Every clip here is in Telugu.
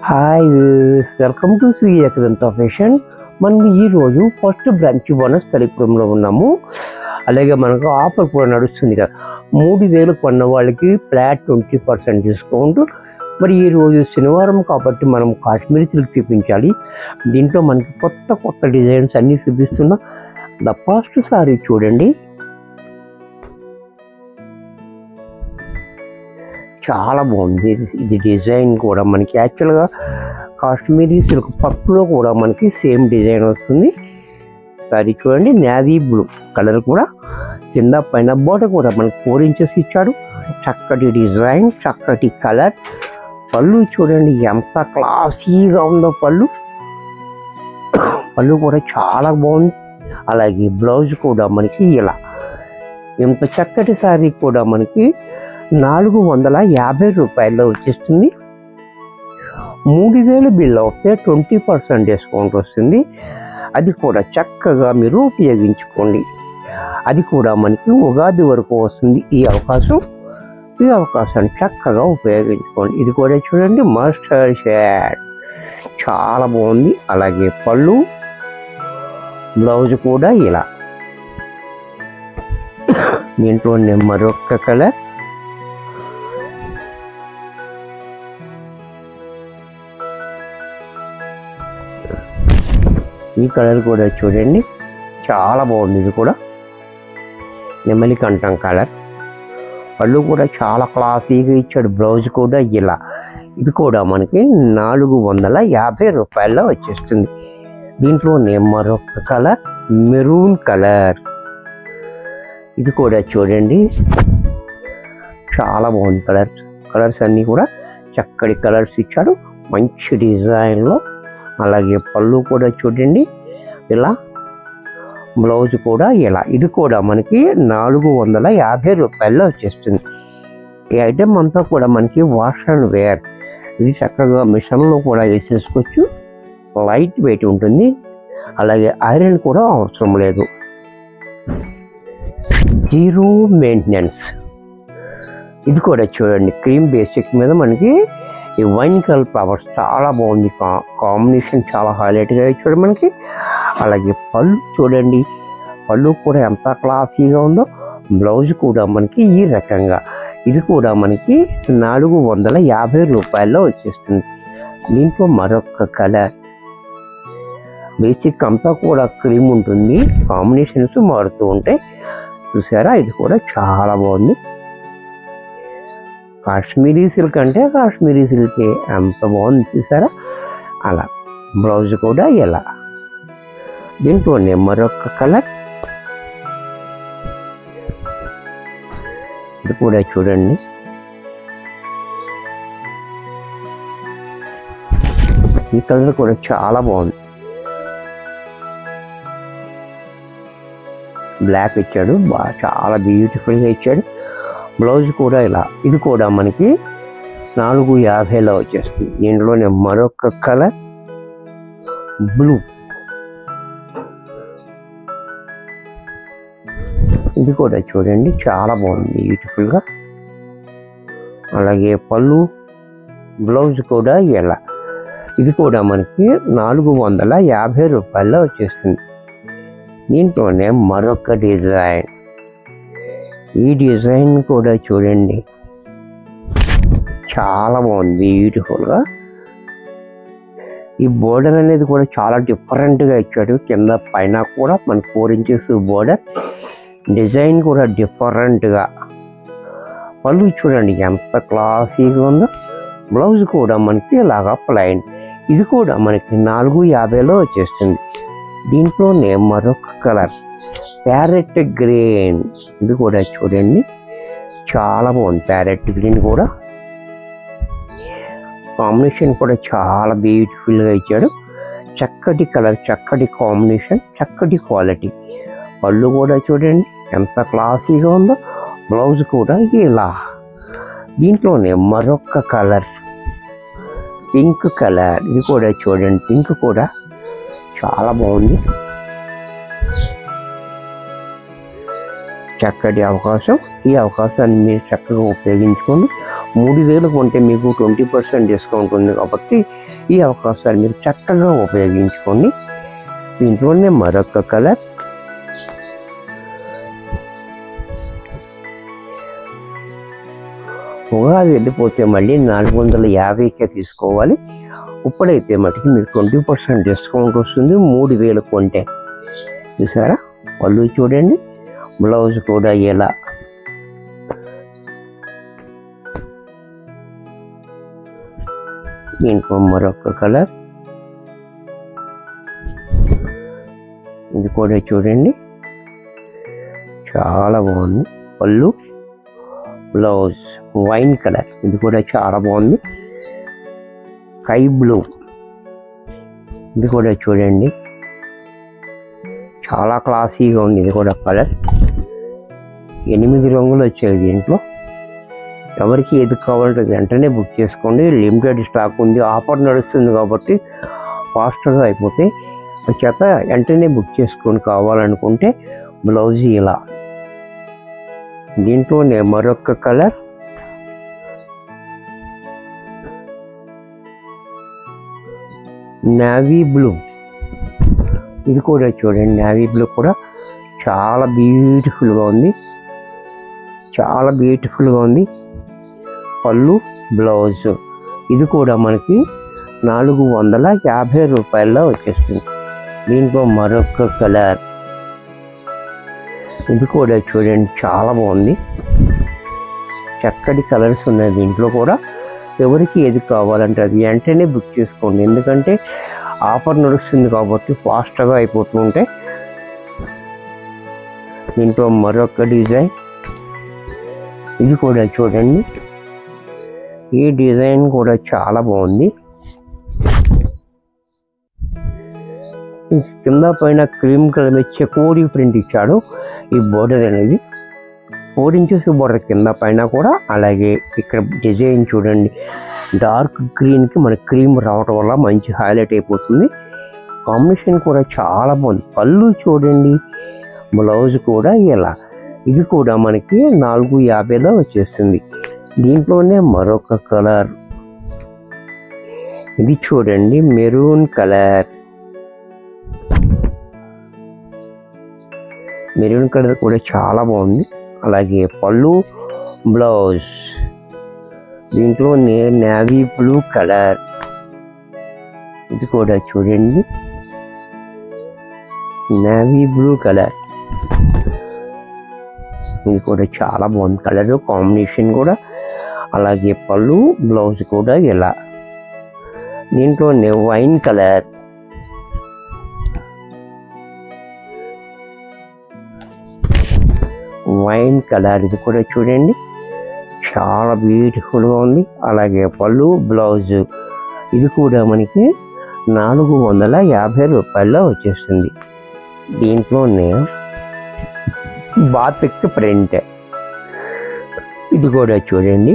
hi welcome to Shri Ekadanta fashion మనం ఈరోజు ఫస్ట్ బ్రాంచ్ బోనస్ తలిపురంలో ఉన్నాము అలాగే మనకు ఆఫర్ కూడా నడుస్తుంది కదా మూడు వేలు కొన్న వాళ్ళకి ఫ్లాట్ ట్వంటీ పర్సెంట్ డిస్కౌంట్ మరి ఈ రోజు శనివారం కాబట్టి మనం కాశ్మీరీ సిల్క్ చూపించాలి దీంట్లో మనకి కొత్త కొత్త డిజైన్స్ అన్నీ చూపిస్తున్నా ద ఫస్ట్ సారీ చూడండి చాలా బాగుంది ఇది- ఇది డిజైన్ కూడా మనకి యాక్చువల్గా కాశ్మీరీ సిల్క్ పట్టులో కూడా మనకి సేమ్ డిజైన్ వస్తుంది సారీ చూడండి నేవీ బ్లూ కలర్ కూడా కింద పైన బోర్డర్ కూడా మనకి ఫోర్ ఇంచెస్ ఇచ్చాడు చక్కటి డిజైన్ చక్కటి కలర్ పళ్ళు చూడండి ఎంత క్లాసీగా ఉందో పళ్ళు పళ్ళు కూడా చాలా బాగుంది అలాగే బ్లౌజ్ కూడా మనకి ఇలా ఇంత చక్కటి శారీ కూడా మనకి నాలుగు వందల యాభై రూపాయల్లో వచ్చేస్తుంది మూడు వేలు బిల్ అవుతే ట్వంటీ పర్సెంట్ డిస్కౌంట్ వస్తుంది అది కూడా చక్కగా మీరు ఉపయోగించుకోండి అది కూడా మనకి ఉగాది వరకు వస్తుంది ఈ అవకాశం ఈ అవకాశాన్ని చక్కగా ఉపయోగించుకోండి ఇది కూడా చూడండి మస్టర్డ్ షేడ్ చాలా బాగుంది అలాగే పళ్ళు బ్లౌజ్ కూడా ఇలా దీంట్లో మరొక కలర్ ఈ కలర్ కూడా చూడండి చాలా బాగుంది ఇది కూడా నెమలి కంఠం కలర్ పళ్ళు కూడా చాలా క్లాసీగా ఇచ్చాడు బ్లౌజ్ కూడా ఇలా ఇది కూడా మనకి నాలుగు వందల యాభై రూపాయల్లో వచ్చేస్తుంది దీంట్లోనే మరొక కలర్ మెరూన్ కలర్ ఇది కూడా చూడండి చాలా బాగుంది కలర్స్ కలర్స్ అన్నీ కూడా చక్కటి కలర్స్ ఇచ్చాడు మంచి డిజైన్లో అలాగే పళ్ళు కూడా చూడండి ఇలా బ్లౌజ్ కూడా ఇలా ఇది కూడా మనకి నాలుగు వందల యాభై రూపాయల్లో వచ్చేస్తుంది ఈ ఐటెం అంతా కూడా మనకి వాష్ అండ్ వేర్ ఇది చక్కగా మిషన్లో కూడా వేసేసుకోవచ్చు లైట్ వెయిట్ ఉంటుంది అలాగే ఐరన్ కూడా అవసరం లేదు జీరో మెయింటెనెన్స్ ఇది కూడా చూడండి క్రీమ్ బేసిక్ మీద మనకి ఈ వైన్ కలర్ ఫ్లవర్స్ చాలా బాగుంది కా- కాంబినేషన్ చాలా హైలైట్గా ఇచ్చాడు మనకి అలాగే పళ్ళు చూడండి పళ్ళు కూడా ఎంత క్లాసీగా ఉందో బ్లౌజ్ కూడా మనకి ఈ రకంగా ఇది కూడా మనకి నాలుగు వందల యాభై రూపాయల్లో వచ్చేస్తుంది దీంట్లో మరొక కలర్ బేసిక్ అంతా కూడా క్రీమ్ ఉంటుంది కాంబినేషన్స్ మారుతూ ఉంటాయి చూసారా ఇది కూడా చాలా బాగుంది కాశ్మీరీ సిల్క్ అంటే కాశ్మీరీ సిల్కే ఎంత బాగుంది చూసారా అలా బ్లౌజ్ కూడా ఎలా దీంట్లోనే మరొక కలర్ ఇది కూడా చూడండి ఈ కలర్ కూడా చాలా బాగుంది బ్లాక్ ఇచ్చాడు బాగా చాలా బ్యూటిఫుల్గా ఇచ్చాడు బ్లౌజ్ కూడా ఇలా ఇది కూడా మనకి నాలుగు యాభైలో వచ్చేస్తుంది దీంట్లోనే మరొక కలర్ బ్లూ ఇది కూడా చూడండి చాలా బాగుంది బ్యూటిఫుల్గా అలాగే పళ్ళు బ్లౌజ్ కూడా ఎలా ఇది కూడా మనకి నాలుగు వందల యాభై రూపాయల్లో వచ్చేస్తుంది దీంట్లోనే మరొక డిజైన్ ఈ డిజైన్ కూడా చూడండి చాలా బాగుంది బ్యూటిఫుల్గా ఈ బోర్డర్ అనేది కూడా చాలా డిఫరెంట్గా ఇచ్చాడు కింద పైన కూడా మన ఫోర్ ఇంచెస్ బోర్డర్ డిజైన్ కూడా డిఫరెంట్గా పళ్ళు చూడండి ఎంత క్లాసీగా ఉందో బ్లౌజ్ కూడా మనకి ఇలాగా ప్లైన్ ఇది కూడా మనకి నాలుగు యాభైలో వచ్చేస్తుంది దీంట్లోనే మరొక కలర్ ప్యారెట్ గ్రీన్ ఇది కూడా చూడండి చాలా బాగుంది ప్యారెట్ గ్రీన్ కూడా కాంబినేషన్ కూడా చాలా బ్యూటిఫుల్గా ఇచ్చాడు చక్కటి కలర్ చక్కటి కాంబినేషన్ చక్కటి క్వాలిటీ పళ్ళు కూడా చూడండి ఎంత క్లాసీగా ఉందో బ్లౌజ్ కూడా ఇలా దీంట్లోనే మరొక కలర్ పింక్ కలర్ ఇది కూడా చూడండి పింక్ కూడా చాలా బాగుంది చక్కటి అవకాశం ఈ అవకాశాన్ని మీరు చక్కగా ఉపయోగించుకోండి మూడు వేలు కొంటే మీకు ట్వంటీ పర్సెంట్ డిస్కౌంట్ ఉంది కాబట్టి ఈ అవకాశాన్ని మీరు చక్కగా ఉపయోగించుకోండి దీంట్లోనే మరొక కలర్ ఉగాది వెళ్ళిపోతే మళ్ళీ నాలుగు వందల యాభైకే తీసుకోవాలి ఇప్పుడైతే మటుకు మీకు ట్వంటీ పర్సెంట్ డిస్కౌంట్ వస్తుంది మూడు వేలు కొంటే చూసారా పళ్ళు చూడండి బ్లౌజ్ కూడా ఎలా దీంట్లో మరొక కలర్ ఇది కూడా చూడండి చాలా బాగుంది పళ్ళు బ్లౌజ్ వైన్ కలర్ ఇది కూడా చాలా బాగుంది స్కై బ్లూ ఇది కూడా చూడండి చాలా క్లాసీగా ఉంది ఇది కూడా కలర్ ఎనిమిది రంగులు వచ్చాయి దీంట్లో ఎవరికి ఏది కావాలంటే వెంటనే బుక్ చేసుకోండి లిమిటెడ్ స్టాక్ ఉంది ఆఫర్ నడుస్తుంది కాబట్టి ఫాస్ట్గా అయిపోతే చేత వెంటనే బుక్ చేసుకొని కావాలనుకుంటే బ్లౌజ్ ఇలా దీంట్లోనే మరొక కలర్ నావీ బ్లూ ఇది కూడా చూడండి నావీ బ్లూ కూడా చాలా బ్యూటిఫుల్గా ఉంది చాలా బ్యూటిఫుల్గా ఉంది పళ్ళు బ్లౌజ్ ఇది కూడా మనకి నాలుగు వందల యాభై రూపాయల్లో వచ్చేస్తుంది దీంట్లో మరొక కలర్ ఇది కూడా చూడండి చాలా బాగుంది చక్కటి కలర్స్ ఉన్నాయి దీంట్లో కూడా ఎవరికి ఏది కావాలంటే అది వెంటనే బుక్ చేసుకోండి ఎందుకంటే ఆఫర్ నడుస్తుంది కాబట్టి ఫాస్ట్గా అయిపోతూ ఉంటాయి దీంట్లో మరొక డిజైన్ ఇది కూడా చూడండి ఈ డిజైన్ కూడా చాలా బాగుంది ఈ కింద పైన క్రీమ్ కలర్ మీద చెకోడి ప్రింట్ ఇచ్చాడు ఈ బోర్డర్ అనేది ఫోర్ ఇంచెస్ బోర్డర్ కింద పైన కూడా అలాగే ఇక్కడ డిజైన్ చూడండి డార్క్ గ్రీన్కి మన క్రీమ్ రావటం వల్ల మంచి హైలైట్ అయిపోతుంది కాంబినేషన్ కూడా చాలా బాగుంది పళ్ళు చూడండి బ్లౌజ్ కూడా ఇలా ఇది కూడా మనకి నాలుగు యాభైలో వచ్చేస్తుంది దీంట్లోనే మరొక కలర్ ఇది చూడండి మెరూన్ కలర్ మెరూన్ కలర్ కూడా చాలా బాగుంది అలాగే పళ్ళు బ్లౌజ్ దీంట్లో నేవీ బ్లూ కలర్ ఇది కూడా చూడండి నేవీ బ్లూ కలర్ ఇది కూడా చాలా బాగుంది కలర్ కాంబినేషన్ కూడా అలాగే పళ్ళు బ్లౌజ్ కూడా ఇలా దీంట్లో వైన్ కలర్ వైన్ కలర్ ఇది కూడా చూడండి చాలా బ్యూటిఫుల్గా ఉంది అలాగే పళ్ళు బ్లౌజ్ ఇది కూడా మనకి నాలుగు వందల యాభై రూపాయల్లో వచ్చేస్తుంది దీంట్లోనే బాతిక్ ప్రింట్ ఇది కూడా చూడండి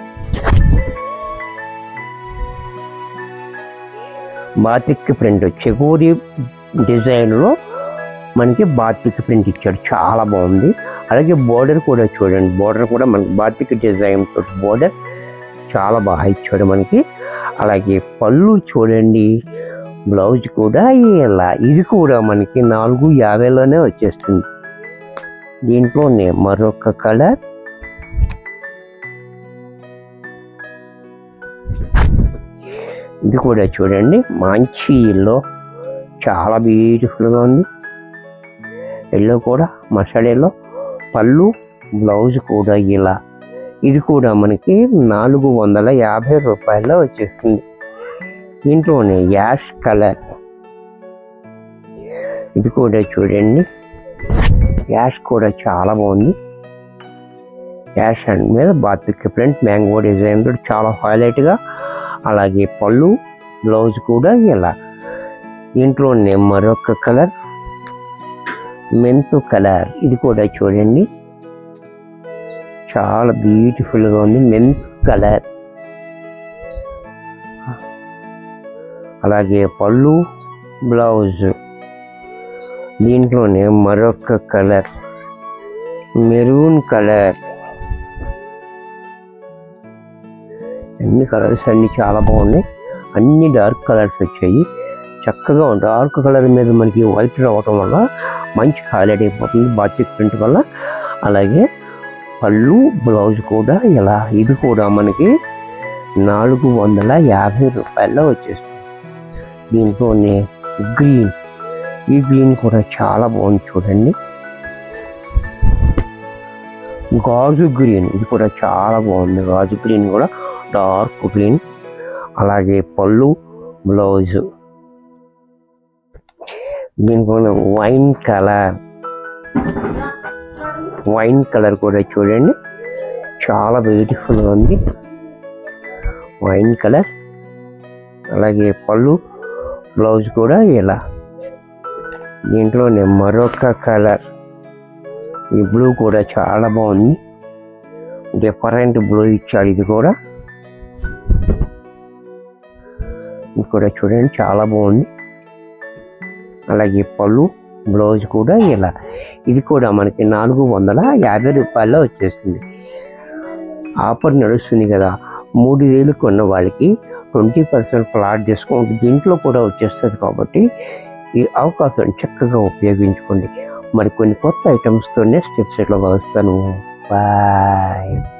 బాతిక్ ప్రింట్ చెగూరి డిజైన్లో మనకి బాతిక్ ప్రింట్ ఇచ్చాడు చాలా బాగుంది అలాగే బోర్డర్ కూడా చూడండి బోర్డర్ కూడా మనకి బాతిక్ డిజైన్ తోటి బోర్డర్ చాలా బాగా ఇచ్చాడు మనకి అలాగే పళ్ళు చూడండి బ్లౌజ్ కూడా ఇలా ఇది కూడా మనకి నాలుగు యాభైలోనే వచ్చేస్తుంది దీంట్లోనే మరొక కలర్ ఇది కూడా చూడండి మంచి ఎల్లో చాలా బ్యూటిఫుల్గా ఉంది ఎల్లో కూడా మసాలా ఎల్లో పళ్ళు బ్లౌజ్ కూడా ఇలా ఇది కూడా మనకి నాలుగు వందల యాభై రూపాయల్లో వచ్చేస్తుంది దీంట్లోనే యాష్ కలర్ ఇది కూడా చూడండి యాష్ కూడా చాలా బాగుంది యాష్ అండ్ మీద బాతిక్ ప్రింట్ మ్యాంగో డిజైన్ తోటి చాలా హైలైట్గా అలాగే పళ్ళు బ్లౌజ్ కూడా ఇలా దీంట్లోనే మరొక కలర్ మెంతు కలర్ ఇది కూడా చూడండి చాలా బ్యూటిఫుల్గా ఉంది మెంత్ కలర్ అలాగే పళ్ళు బ్లౌజ్ దీంట్లోనే మరొక కలర్ మెరూన్ కలర్ అన్ని కలర్స్ అన్ని చాలా బాగున్నాయి అన్ని డార్క్ కలర్స్ వచ్చాయి చక్కగా ఉంటాయి డార్క్ కలర్ మీద మనకి వైట్ రావటం వల్ల మంచి హైలైట్ అయిపోతుంది బాటిక్ ప్రింట్ వల్ల అలాగే పళ్ళు బ్లౌజ్ కూడా ఇలా ఇది కూడా మనకి నాలుగు వందల యాభై రూపాయల్లో వచ్చేస్తుంది దీంట్లోనే గ్రీన్ ఈ గ్రీన్ కూడా చాలా బాగుంది చూడండి గాజు గ్రీన్ ఇది కూడా చాలా బాగుంది గాజు గ్రీన్ కూడా డార్క్ గ్రీన్ అలాగే పళ్ళు బ్లౌజ్ దీనిలో వైన్ కలర్ వైన్ కలర్ కూడా చూడండి చాలా బ్యూటిఫుల్గా ఉంది వైన్ కలర్ అలాగే పళ్ళు బ్లౌజ్ కూడా ఇలా దీంట్లోనే మరొక కలర్ ఈ బ్లూ కూడా చాలా బాగుంది డిఫరెంట్ బ్లూ ఇచ్చాడు ఇది కూడా ఇది కూడా చూడండి చాలా బాగుంది అలాగే పళ్ళు బ్లౌజ్ కూడా ఇలా ఇది కూడా మనకి నాలుగు వందల యాభై రూపాయల్లో వచ్చేస్తుంది ఆఫర్ నడుస్తుంది కదా మూడు వేలు కొన్న వాళ్ళకి ట్వంటీ పర్సెంట్ ఫ్లాట్ డిస్కౌంట్ దీంట్లో కూడా వచ్చేస్తుంది కాబట్టి ఈ అవకాశం చక్కగా ఉపయోగించుకోండి మరి కొన్ని కొత్త ఐటమ్స్తో నెక్స్ట్ ఎపిసోడ్లో కలుస్తాను బాయ్